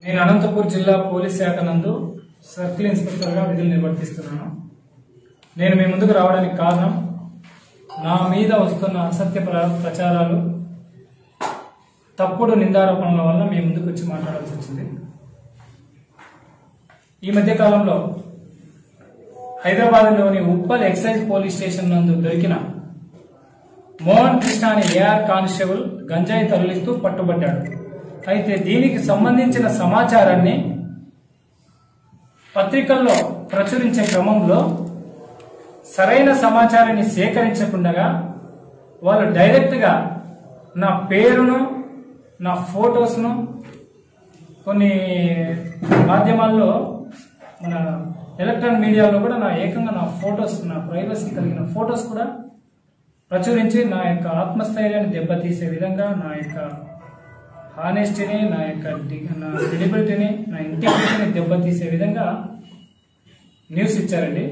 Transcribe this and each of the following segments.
నేను అనంతపూర్ జిల్లా పోలీస్ శాఖ నందు సర్కిల్ ఇన్స్పెక్టర్గా విధులు నిర్వర్తిస్తున్నాను నేను మీ ముందుకు రావడానికి కారణం నా మీద వస్తున్న అసత్య ప్ర- ప్రచారాలు తప్పుడు నిందారోపణల వల్ల మీ ముందుకు వచ్చి మాట్లాడాల్సి వచ్చింది ఈ మధ్య కాలంలో హైదరాబాద్లోని ఉప్పల్ ఎక్సైజ్ పోలీస్ స్టేషన్ నందు దొరికిన మోహన్ కృష్ణ అనే ఏఆర్ కానిస్టేబుల్ గంజాయి తరలిస్తూ పట్టుబడ్డాడు అయితే దీనికి సంబంధించిన సమాచారాన్ని పత్రికల్లో ప్రచురించే క్రమంలో సరైన సమాచారాన్ని సేకరించకుండా వాళ్ళు డైరెక్ట్గా నా పేరును నా ఫొటోస్ను కొన్ని మాధ్యమాల్లో మన ఎలక్ట్రానిక్ మీడియాలో కూడా నా ఏకంగా నా ఫొటోస్ నా ప్రైవసీ కలిగిన ఫొటోస్ కూడా ప్రచురించి నా యొక్క ఆత్మస్థైర్యాన్ని దెబ్బతీసే విధంగా నా యొక్క హానెస్టీని నా యొక్క డి- నా క్రెడిబిలిటీని నా ఇంటిగ్రిటీని దెబ్బతీసే విధంగా న్యూస్ ఇచ్చారండి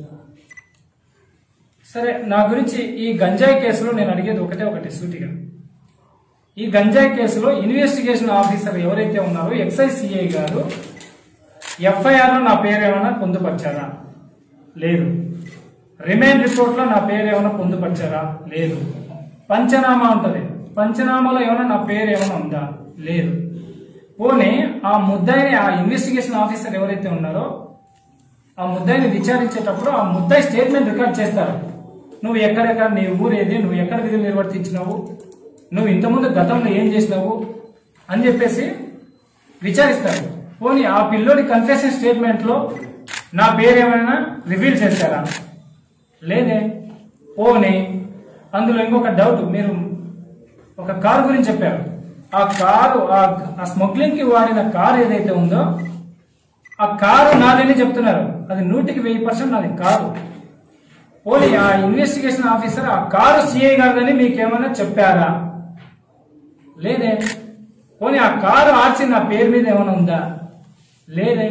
సరే నా గురించి ఈ గంజాయి కేసులో నేను అడిగేది ఒకటే ఒకటి సూటిగా ఈ గంజాయి కేసులో ఇన్వెస్టిగేషన్ ఆఫీసర్ ఎవరైతే ఉన్నారో ఎక్సైజ్ సిఐ గారు ఎఫ్ఐఆర్ లో నా పేరు ఏమైనా పొందుపరిచారా లేదు రిమైండ్ రిపోర్ట్ లో నా పేరు ఏమైనా పొందుపరిచారా లేదు పంచనామా ఉంటది పంచనామాలో ఏమైనా నా పేరు ఏమైనా ఉందా లేదు పోనీ ఆ ముద్దాయిని ఆ ఇన్వెస్టిగేషన్ ఆఫీసర్ ఎవరైతే ఉన్నారో ఆ ముద్దాయిని విచారించేటప్పుడు ఆ ముద్దాయి స్టేట్మెంట్ రికార్డ్ చేస్తారు నువ్వు ఎక్కడెక్కడ నీ ఊరు ఏది నువ్వు ఎక్కడ విధులు నిర్వర్తించినావు నువ్వు ఇంతకుముందు గతంలో ఏం చేసినావు అని చెప్పేసి విచారిస్తారు పోనీ ఆ పిల్లోడి కన్ఫెషన్ స్టేట్మెంట్ లో నా పేరు ఏమైనా రివీల్ చేశారా లేదే పోనీ అందులో ఇంకొక డౌట్ మీరు ఒక కారు గురించి చెప్పారు ఆ కారు ఆ- ఆ స్మగ్లింగ్ కి వాడిన కారు ఏదైతే ఉందో ఆ కారు నాదని చెప్తున్నారు అది నూటికి వెయ్యి పర్సెంట్ నాది కాదు పోనీ ఆ ఇన్వెస్టిగేషన్ ఆఫీసర్ ఆ కారు సిఐ గారిదని మీకేమైనా చెప్పారా లేదే పోనీ ఆ కారు ఆర్చి నా పేరు మీద ఏమైనా ఉందా లేదే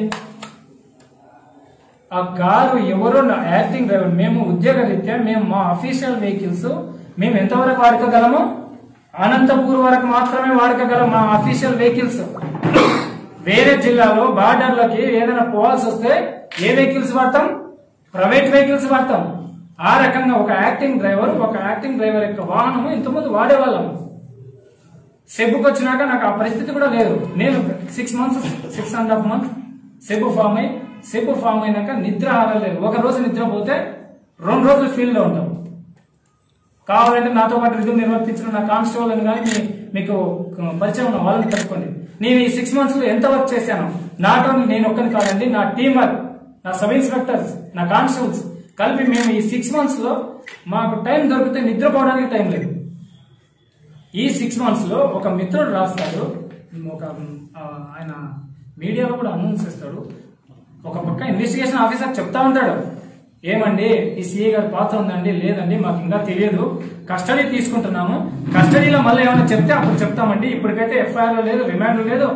ఆ కారు ఎవరో నా యాక్టింగ్ డ్రైవర్ మేము ఉద్యోగ రీత్యా మేము మా అఫీషియల్ వెహికల్స్ మేము ఎంతవరకు వాడుకోగలము అనంతపూర్ వరకు మాత్రమే వాడుకోగలం మా అఫీషియల్ వెహికల్స్ వేరే జిల్లాలో బార్డర్లకి ఏదైనా పోవాల్సి వస్తే ఏ వెహికల్స్ వాడతాం ప్రైవేట్ వెహికల్స్ వాడతాం ఆ రకంగా ఒక యాక్టింగ్ డ్రైవర్ ఒక యాక్టింగ్ డ్రైవర్ యొక్క వాహనము ఇంతకుముందు వాడేవాళ్ళం సెబ్బుకి వచ్చినాక నాకు ఆ పరిస్థితి కూడా లేదు నేను six months six and half month సెబ్బు ఫామ్ అయి సెబ్బు ఫామ్ అయినాక నిద్ర ఆరలేదు ఒక రోజు నిద్ర పోతే రెండు రోజులు ఫీల్డ్ లో ఉంటాం కావాలంటే నాతో పాటు విధులు నిర్వర్తించిన నా కానిస్టేబుల్ అని కానీ మీ- మీకు పరిచయం ఉన్న వాళ్ళని కనుక్కోండి నేను ఈ సిక్స్ మంత్స్ లో ఎంత వర్క్ చేశాను నాట్ ఓన్లీ నేను ఒక్కని కాదండి నా టీం వర్క్ నా సబ్ ఇన్స్పెక్టర్స్ నా కానిస్టేబుల్స్ కలిపి మేము ఈ సిక్స్ మంత్స్ లో మాకు టైం దొరికితే నిద్రపోవడానికి టైం లేదు ఈ సిక్స్ మంత్స్ లో ఒక మిత్రుడు రాస్తాడు ఒక ఆ, ఆయన మీడియాలో కూడా అనౌన్స్ చేస్తాడు ఒక పక్క ఇన్వెస్టిగేషన్ ఆఫీసర్ చెప్తా ఉంటాడు ఏమండి ఈ సిఏ గారి పాత్ర ఉందండి లేదండి మాకు ఇంకా తెలియదు కస్టడీ తీసుకుంటున్నాము కస్టడీలో మళ్ళీ ఏమైనా చెప్తే అప్పుడు చెప్తామండి ఇప్పటికైతే ఎఫ్ఐఆర్ లేదు రిమాండ్ లేదు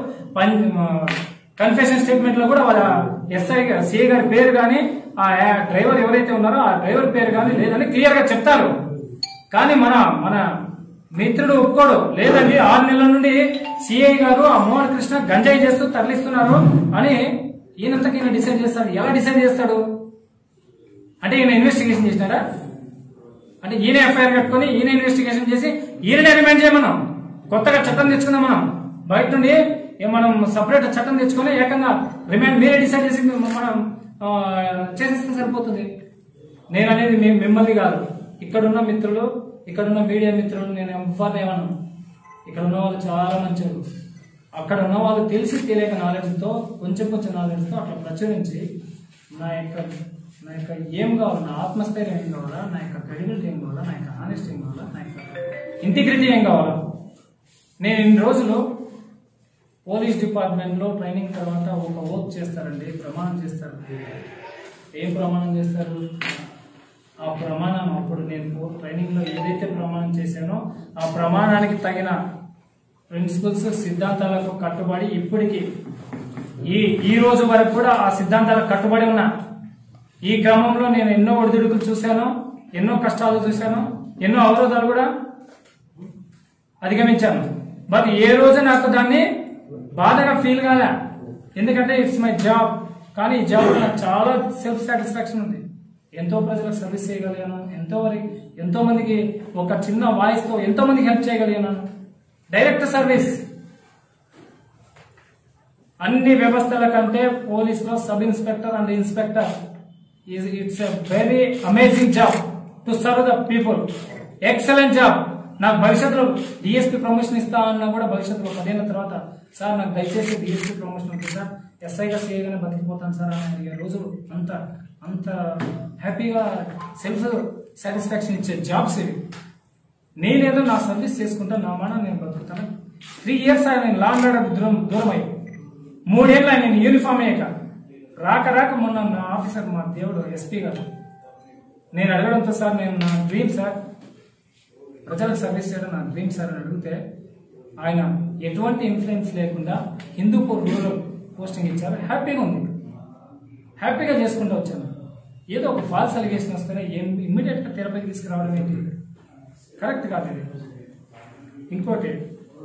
కన్ఫెషన్ స్టేట్మెంట్ లో కూడా వాళ్ళ ఎస్ఐ సిఏ గారి పేరు కానీ ఆ డ్రైవర్ ఎవరైతే ఉన్నారో ఆ డ్రైవర్ పేరు కానీ లేదని క్లియర్ గా చెప్తారు కానీ మన మన మిత్రుడు ఒప్పుకోడు లేదండి ఆరు నెలల నుండి సిఐ గారు ఆ మోహన్ కృష్ణ గంజాయి చేస్తూ తరలిస్తున్నారు అని ఈయనంతకి ఈయన డిసైడ్ చేస్తాడు ఎలా డిసైడ్ చేస్తాడు అంటే ఈయన ఇన్వెస్టిగేషన్ చేసినారా అంటే ఈయన ఎఫ్ఐఆర్ కట్టుకొని ఈయన ఇన్వెస్టిగేషన్ చేసి ఈయననే రిమైండ్ చేయమన్నాం కొత్తగా చట్టం తెచ్చుకుందాం మనం బయట నుండి ఏ మనం సపరేట్ చట్టం తెచ్చుకొని ఏకంగా రిమైండ్ మీరే డిసైడ్ చేసి మనం ఆ, చేసేస్తే సరిపోతుంది నేను అనేది మీ- మిమ్మల్ని కాదు ఇక్కడున్న మిత్రులు ఇక్కడున్న మీడియా మిత్రులు నేను ఎవరిని ఏమను ఇక్కడ ఉన్న వాళ్ళు చాలా మంచివారు అక్కడ ఉన్న వాళ్ళు తెలిసి తెలియక నాలెడ్జ్తో కొంచెం కొంచెం నాలెడ్జ్తో అట్లా ప్రచురించి నా యొక్క నా యొక్క ఏం కావాలి నా ఆత్మస్థైర్యం ఏం కావాలా నా యొక్క క్రెడిబిలిటీ ఏం కావాలా నా యొక్క ఆనెస్ట్ ఏం కావాలా నా యొక్క ఇంటిగ్రిటీ ఏం కావాలా నేను ఇన్ని రోజులు పోలీస్ డిపార్ట్మెంట్లో ట్రైనింగ్ తర్వాత ఒక ఓత్ చేస్తారండి ప్రమాణం చేస్తారు ఏం ప్రమాణం చేస్తారు ఆ ప్రమాణం అప్పుడు నేను ట్రైనింగ్లో ఏదైతే ప్రమాణం చేశానో ఆ ప్రమాణానికి తగిన ప్రిన్సిపల్స్ సిద్ధాంతాలకు కట్టుబడి ఇప్పటికి ఈ ఈ రోజు వరకు కూడా ఆ సిద్ధాంతాలకు కట్టుబడి ఉన్నా ఈ క్రమంలో నేను ఎన్నో ఒడిదుడుకులు చూశాను ఎన్నో కష్టాలు చూశాను ఎన్నో అవరోధాలు కూడా అధిగమించాను బట్ ఏ రోజు నాకు దాన్ని బాధగా ఫీల్ కాలే ఎందుకంటే ఇట్స్ మై జాబ్ కానీ ఈ జాబ్ నాకు చాలా సెల్ఫ్ సాటిస్ఫాక్షన్ ఉంది ఎంతో ప్రజలకు సర్వీస్ చేయగలిగాను ఎంతో వరకు ఎంతో మందికి ఒక చిన్న వాయిస్ తో ఎంతో మందికి హెల్ప్ చేయగలిగాను డైరెక్ట్ సర్వీస్ అన్ని వ్యవస్థల కంటే పోలీసులో sub inspector and inspector it's a very amazing job to serve the people excellent job నాకు భవిష్యత్తులో డిఎస్పీ ప్రమోషన్ ఇస్తా అన్నా కూడా భవిష్యత్తులో పదిహేను తర్వాత సార్ నాకు దయచేసి డిఎస్పీ ప్రమోషన్ ఉంటుంది సార్ ఎస్ఐగా చేయగానే బతికిపోతాను సార్ అని అడిగే రోజులు అంత అంత హ్యాపీగా సెల్ఫ్ సాటిస్ఫాక్షన్ ఇచ్చే జాబ్స్ ఇవి నేనేదో నా సర్వీస్ చేసుకుంటా నా మాట నేను బతుకుతాను త్రీ ఇయర్స్ ఆయన నేను లాంగ్ ఆర్డర్ దూరం దూరం అయ్యి మూడేళ్ళు ఆయన నేను యూనిఫామ్ అయ్యాక రాక రాక మొన్న నా ఆఫీసర్ మా దేవుడు ఎస్పీ గారు నేను అడగడంతో సార్ నేను నా డ్రీమ్ సార్ ప్రజలకు సర్వీస్ చేయడం నా డ్రీమ్ సార్ అని అడిగితే ఆయన ఎటువంటి ఇన్ఫ్లుయెన్స్ లేకుండా హిందూపూర్ రూరల్ పోస్టింగ్ ఇచ్చారు హ్యాపీగా ఉంది హ్యాపీగా చేసుకుంటూ వచ్చాను ఏదో ఒక ఫాల్స్ అలిగేషన్ వస్తేనే ఏం ఇమ్మీడియట్ గా తెరపైకి తీసుకురావడం ఏంటి కరెక్ట్ కాదు ఇది ఇంకోటి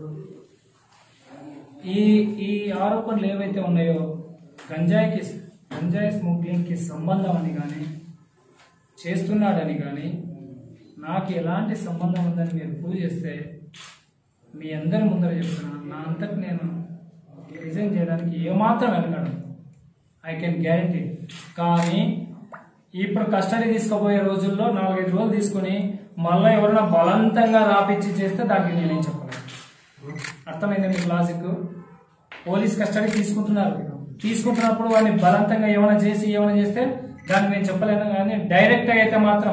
ఈ ఈ ఆరోపణలు ఏవైతే ఉన్నాయో గంజాయికి గంజాయి స్మగ్లింగ్కి సంబంధం అని కానీ చేస్తున్నాడని కానీ నాకు ఎలాంటి సంబంధం ఉందని మీరు ప్రూవ్ చేస్తే మీ అందరి ముందర చెప్తున్నా నా అంతటి నేను రిజైన్ చేయడానికి ఏమాత్రం వెనకడం ఐ కెన్ గ్యారంటీ కానీ ఇప్పుడు కస్టడీ తీసుకోబోయే రోజుల్లో నాలుగైదు రోజులు తీసుకుని మళ్ళీ ఎవరైనా బలవంతంగా రాపిచ్చి చేస్తే దానికి నేనేం చెప్పలేదు అర్థమైంది మీకు లాజిక్ పోలీస్ కస్టడీ తీసుకుంటున్నారు తీసుకుంటున్నప్పుడు వాడిని బలవంతంగా ఏమైనా చేసి ఏమైనా చేస్తే దాన్ని నేను చెప్పలేను కానీ డైరెక్ట్ గా అయితే మాత్రం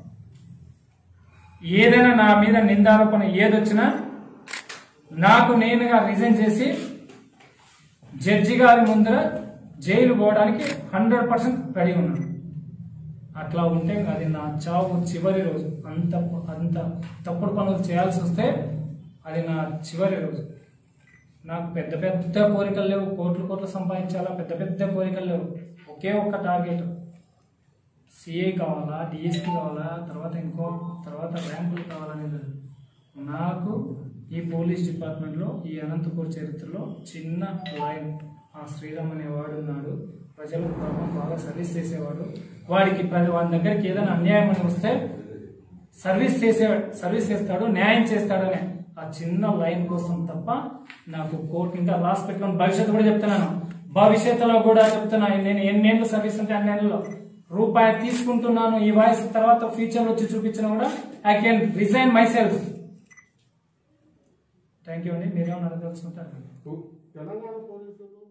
ఏదైనా నా మీద నిందారోపణ ఏదొచ్చినా నాకు నేనుగా రిజైన్ చేసి జడ్జి గారి ముందర జైలు పోవడానికి హండ్రెడ్ పర్సెంట్ రెడీ ఉన్నాను అట్లా ఉంటే అది నా చావు చివరి రోజు అంత అంత తప్పుడు పనులు చేయాల్సి వస్తే అది నా చివరి రోజు నాకు పెద్ద పెద్ద కోరికలు లేవు కోట్లు కోట్లు సంపాదించాలా పెద్ద పెద్ద కోరికలు లేవు ఒకే ఒక్క టార్గెట్ సిఏ కావాలా డిఎస్పీ కావాలా తర్వాత ఇంకో తర్వాత ర్యాంకులు కావాలనేది లేదు. నాకు ఈ పోలీస్ డిపార్ట్మెంట్లో ఈ అనంతపూర్ చరిత్రలో చిన్న లైన్ ఆ శ్రీరామ్ అనేవాడు ఉన్నాడు ప్రజలకు పాపం బాగా సర్వీస్ చేసేవాడు వాడికి ప్ర- వాడి దగ్గరికి ఏదైనా అన్యాయం అని వస్తే సర్వీస్ చేసే సర్వీస్ చేస్తాడు న్యాయం చేస్తాడనే ఆ చిన్న లైన్ కోసం తప్ప నాకు కోర్టు ఇంకా లాస్ పెట్టుకుని భవిష్యత్తు కూడా చెప్తున్నాను భవిష్యత్తులో కూడా చెప్తున్నా నేను ఎన్నేళ్ళు సర్వీస్ ఉంటే అన్నేళ్ళలో రూపాయి తీసుకుంటున్నాను ఈ వాయిస్ తర్వాత ఫ్యూచర్ వచ్చి చూపించినా కూడా I can resign myself thank you అండి మీరేమన్నా అడగదలుచుకుంటారు తెలంగాణ పోలీసులు